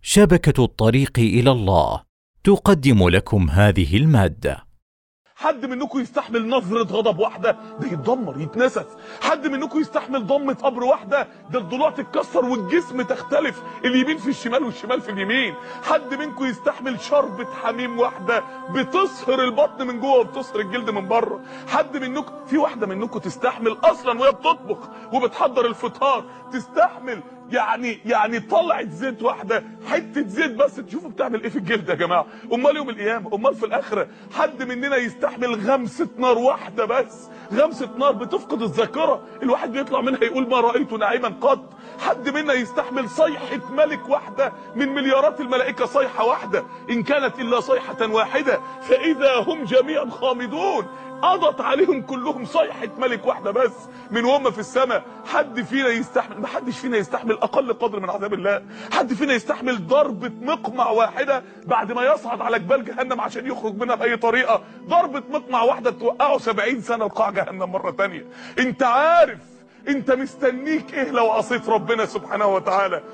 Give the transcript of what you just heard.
شبكة الطريق إلى الله تقدم لكم هذه المادة حد منكم يستحمل نظرة غضب واحدة ده يتدمر يتنسف حد منكم يستحمل ضمة قبر واحدة ده الضلوع تتكسر والجسم تختلف اليمين في الشمال والشمال في اليمين حد منكم يستحمل شربة حميم واحدة بتصهر البطن من جوه وبتصهر الجلد من بره حد منكم في واحدة منكم تستحمل اصلا وهي بتطبخ وبتحضر الفطار تستحمل يعني يعني طلعت زيت واحده حته زيت بس تشوفوا بتعمل ايه في الجلد يا جماعه امال يوم القيامه امال في الاخره حد مننا يستحمل غمسه نار واحده بس غمسه نار بتفقد الذاكره الواحد بيطلع منها يقول ما رايت نعيما قط حد منا يستحمل صيحه ملك واحده من مليارات الملائكه صيحه واحده ان كانت الا صيحه واحده فاذا هم جميعا خامدون قضت عليهم كلهم صيحة ملك واحدة بس من وهم في السماء حد فينا يستحمل ما حدش فينا يستحمل اقل قدر من عذاب الله حد فينا يستحمل ضربة مقمع واحدة بعد ما يصعد على جبال جهنم عشان يخرج منها بأي طريقة ضربة مقمع واحدة توقعه 70 سنة لقاع جهنم مرة تانية انت عارف انت مستنيك ايه لو عصيت ربنا سبحانه وتعالى